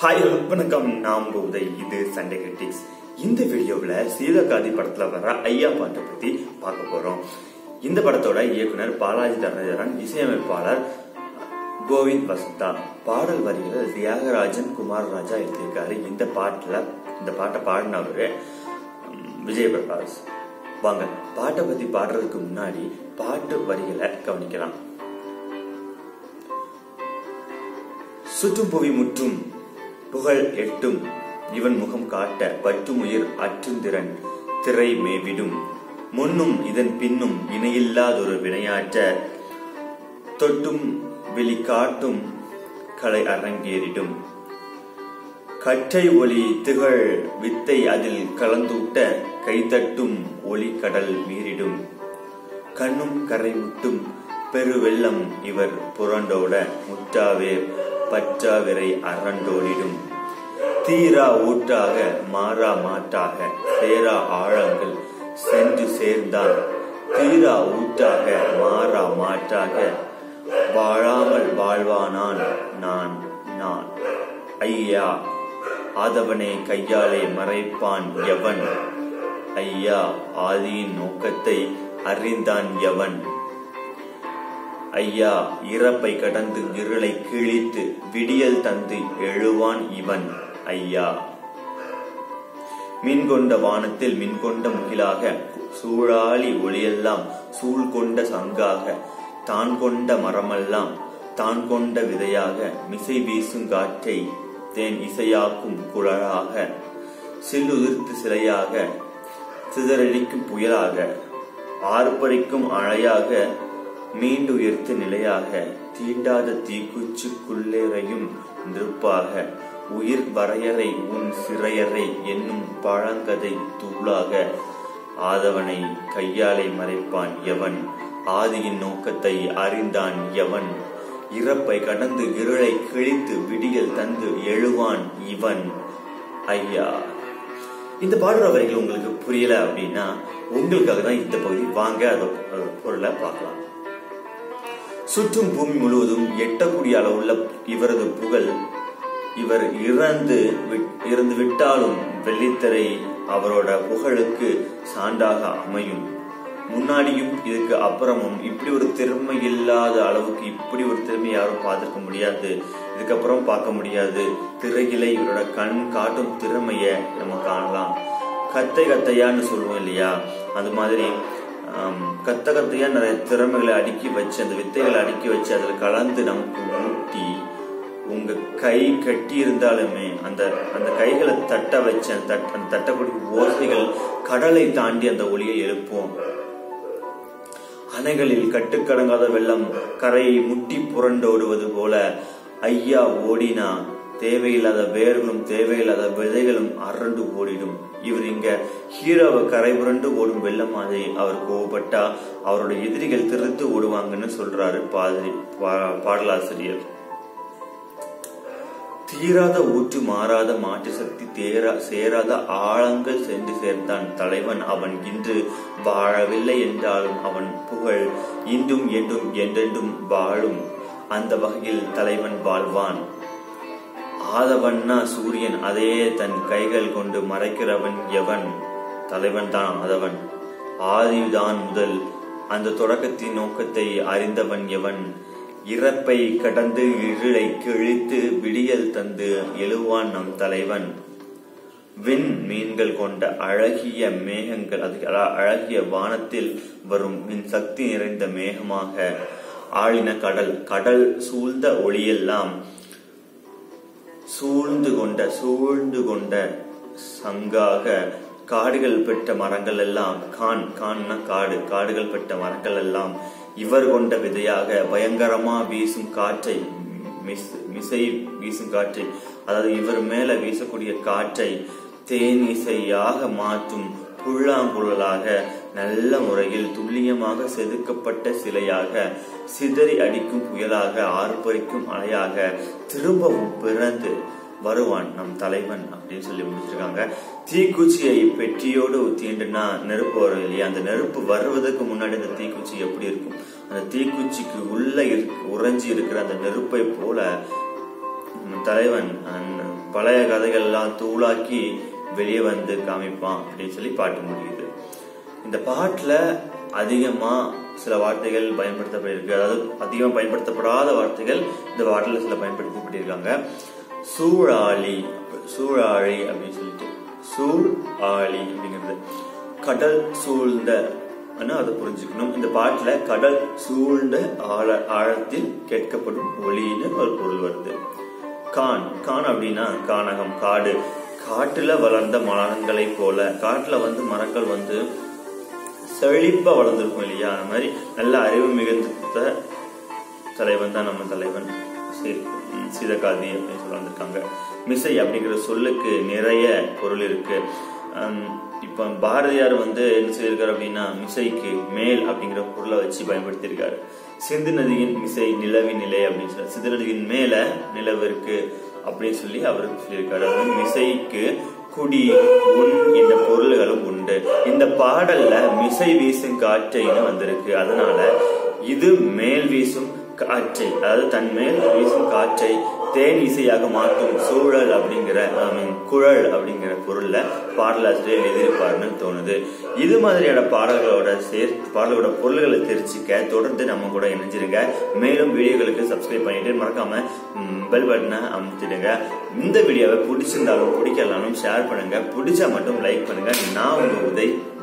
hi வணக்கம் நாம் உதய் இது சண்டே கிரிட்டிக்ஸ் இந்த வீடியோவில் சீதகாதி படத்துல வர ஐயா பாட்டை பத்தி பார்க்க போறோம் இந்த படத்தோட இயக்குனர் பாலாஜி தரணதரன் இசையமைப்பாளர் கோவிந்த் வசந்தா பாடல் வரிகள் தியாகராஜன் குமார் ராஜா எழுதியிருக்காரு இந்த பாட்டுல இந்த பாட்டை பாடினவரு உம், விஜய் பிரகாஷ் வாங்க பாட்டை பத்தி பாடுறதுக்கு முன்னாடி பாட்டு வரிகளை கவனிக்கலாம் சுற்றும் புவி முற்றும் புகழ் எட்டும் இவன் முகம் காட்ட பற்றும் உயிர் அற்றுந்திறன் திரை மேவிடும் முன்னும் இதன் பின்னும் இணையில்லாதொரு வினையாற்ற தொட்டும் வெளி காட்டும் கலை அரங்கேறிடும் கற்றை ஒளி திகழ் வித்தை அதில் கலந்தூட்ட கைதட்டும் ஒளி கடல் மீறிடும் கண்ணும் கரை முட்டும் பெருவெள்ளம் இவர் புரண்டோட முட்டாவேர் பற்றாவிரை அரண்டோடிடும் தீரா ஊற்றாக மாறா மாட்டாக சேரா ஆழங்கள் சென்று சேர்ந்தான் தீரா ஊற்றாக மாறா மாட்டாக வாழாமல் வாழ்வானான் நான் நான் ஐயா ஆதவனை கையாலே மறைப்பான் எவன் ஐயா ஆதியின் நோக்கத்தை அறிந்தான் எவன் ஐயா இறப்பை கடந்து இருளை கிழித்து விடியல் தந்து எழுவான் இவன் ஐயா மின் கொண்ட வானத்தில் மின் கொண்ட முகிலாக சூழாளி ஒளியெல்லாம் சூழ் கொண்ட சங்காக தான் கொண்ட மரமெல்லாம் தான் கொண்ட விதையாக மிசை வீசும் காற்றை தேன் இசையாக்கும் குழலாக சில்லுதிர்த்து சிலையாக சிதறடிக்கும் புயலாக ஆர்ப்பரிக்கும் அழையாக மீண்டு உயர்த்து நிலையாக தீண்டாத தீக்குச்சிக்குள்ளேறையும் நெருப்பாக உயிர் வரையறை உன் சிறையறை என்னும் பழங்கதை தூளாக ஆதவனை கையாலை மறைப்பான் எவன் ஆதியின் நோக்கத்தை அறிந்தான் எவன் இறப்பை கடந்து இருளை கிழித்து விடியல் தந்து எழுவான் இவன் ஐயா இந்த பாடுற வரிகள் உங்களுக்கு புரியல அப்படின்னா உங்களுக்காக தான் இந்த பகுதி வாங்க அதை பொருளை பார்க்கலாம் சுற்றும் பூமி முழுவதும் எட்டக்கூடிய அளவுள்ள இவரது புகழ் இவர் இறந்து வி- இறந்து விட்டாலும் வெள்ளித்திரை அவரோட புகழுக்கு சான்றாக அமையும் முன்னாடியும் இதுக்கு அப்புறமும் இப்படி ஒரு திறமை இல்லாத அளவுக்கு இப்படி ஒரு திறமை யாரும் பார்த்திருக்க முடியாது இதுக்கப்புறம் பார்க்க முடியாது திரையில இவரோட கண் காட்டும் திறமைய நம்ம காணலாம் கத்தை கத்தையான்னு சொல்லுவோம் இல்லையா அது மாதிரி ஆம், கத்த கத்தையா நிறைய திறமைகளை அடுக்கி வச்சு அந்த வித்தைகளை அடுக்கி வச்சு அதில் கலந்து நமக்கு ஊட்டி உங்க கை கட்டி இருந்தாலுமே அந்த அந்த கைகளை தட்ட வச்சு அந்த தட் அந்த தட்டக்கூடிய ஓசைகள் கடலை தாண்டி அந்த ஒளியை எழுப்பும் அணைகளில் கட்டுக்கடங்காத வெள்ளம் கரையை முட்டி புரண்டோடுவது போல ஐயா ஓடினா தேவையில்லாத வேர்களும் தேவையில்லாத விதைகளும் அரண்டு ஓடிடும் இவர் இங்க ஹீரோவை கரை புரண்டு ஓடும் வெள்ளம் மாதிரி அவர் கோவப்பட்டா அவரோட எதிரிகள் திருத்து ஓடுவாங்கன்னு சொல்றாரு பாதிரி பா- பாடலாசிரியர் தீராத ஊற்று மாறாத மாற்று சக்தி தேரா சேராத ஆழங்கள் சென்று சேர்ந்தான் தலைவன் அவன் இன்று வாழவில்லை என்றாலும் அவன் புகழ் இன்றும் என்றும் என்றென்றும் வாழும் அந்த வகையில் தலைவன் வாழ்வான் ஆதவன்னா சூரியன் அதையே தன் கைகள் கொண்டு மறைக்கிறவன் எவன் தலைவன் தான் ஆதவன் ஆதிதான் முதல் அந்த தொடக்கத்தின் நோக்கத்தை அறிந்தவன் எவன் இறப்பை கடந்து இருளை கிழித்து விடியல் தந்து எழுவான் நம் தலைவன் விண் மீன்கள் கொண்ட அழகிய மேகங்கள் அது அழ- அழகிய வானத்தில் வரும் மின் சக்தி நிறைந்த மேகமாக ஆழின கடல் கடல் சூழ்ந்த ஒளியெல்லாம் சூழ்ந்து கொண்ட சூழ்ந்து கொண்ட சங்காக காடுகள் பெற்ற மரங்கள் எல்லாம் கான் கான்னா காடு காடுகள் பெற்ற மரங்கள் எல்லாம் இவர் கொண்ட விதையாக பயங்கரமா வீசும் காற்றை மிஸ்- மிசை வீசும் காற்றை அதாவது இவர் மேல வீசக்கூடிய காற்றை தேனிசையாக மாற்றும் புல்லாங்குழலாக நல்ல முறையில் துல்லியமாக செதுக்கப்பட்ட சிலையாக சிதறி அடிக்கும் புயலாக ஆர்ப்பரிக்கும் அலையாக திரும்பவும் பிறந்து வருவான் நம் தலைவன் அப்படின்னு சொல்லி முடிச்சிருக்காங்க தீக்குச்சியை பெட்டியோடு தீண்டுனா நெருப்பு வரும் இல்லையா அந்த நெருப்பு வருவதற்கு முன்னாடி அந்த தீக்குச்சி எப்படி இருக்கும் அந்த தீக்குச்சிக்கு உள்ள இருக்கு உறைஞ்சி இருக்கிற அந்த நெருப்பை போல நம்ம தலைவன் அஹ், பழைய கதைகள்லாம் தூளாக்கி வெளியே வந்து காமிப்பான் அப்படின்னு சொல்லி பாட்டு முடியுது இந்த பாட்டுல அதிகமா சில வார்த்தைகள் பயன்படுத்தப்பட்டிருக்கு அதாவது அதிகம் பயன்படுத்தப்படாத வார்த்தைகள் இந்த பாட்டுல சில பயன்படுத்தப்பட்டிருக்காங்க சூழாளி சூழாழி அப்படின்னு சொல்லிட்டு சூழ் ஆழி அப்படிங்கிறது கடல் சூழ்ந்த ஆனா அதை புரிஞ்சுக்கணும் இந்த பாட்டுல கடல் சூழ்ந்த ஆழ ஆழத்தில் கேட்கப்படும் ஒளின்னு ஒரு பொருள் வருது கான் கான் அப்படின்னா கானகம் காடு காட்டுல வளர்ந்த மரங்களை போல காட்டுல வந்து மரங்கள் வந்து செழிப்பா வளர்ந்துருக்கும் இல்லையா அந்த மாதிரி நல்ல அறிவு மிகுந்த தலைவன் தான் நம்ம தலைவன் சி- ம், சீதகாதி அப்படின்னு சொல்லி வந்திருக்காங்க மிசை அப்படிங்கிற சொல்லுக்கு நிறைய பொருள் இருக்கு ஹம், இப்ப பாரதியார் வந்து என்ன செய்திருக்காரு அப்படின்னா மிசைக்கு மேல் அப்படிங்கிற பொருளை வச்சு பயன்படுத்தியிருக்காரு சிந்து நதியின் மிசை நிலவின் நிலை அப்படின்னு சொல்லி சிந்து நதியின் மேல நிலவு இருக்கு அப்படின்னு சொல்லி அவர் சொல்லியிருக்காரு அதாவது மிசைக்கு குடி உன் என்ற பொருள்களும் உண்டு இந்த பாடல்ல மிசை வீசும் காற்றைன்னு வந்திருக்கு அதனால இது மேல் வீசும் காற்றை அதாவது தன் மேல் வீசும் காற்றை தேன் இசையாக மாற்றும் சூழல் அப்படிங்கிற I mean, குழல் அப்படிங்கிற பொருள்ல பாடலாசிரியர் எழுதியிருப்பாருன்னு தோணுது இது மாதிரியான பாடல்களோட சேர் பாடலோட பொருள்களை தெரிஞ்சுக்க தொடர்ந்து நம்ம கூட இணைஞ்சிருங்க மேலும் வீடியோகளுக்கு சப்ஸ்கிரைப் பண்ணிட்டு மறக்காம பெல் பட்டனை அமுத்திடுங்க இந்த வீடியோவை பிடிச்சிருந்தாலும் பிடிக்கலனாலும் ஷேர் பண்ணுங்க பிடிச்சா மட்டும் லைக் பண்ணுங்க நான் உங்க உதய்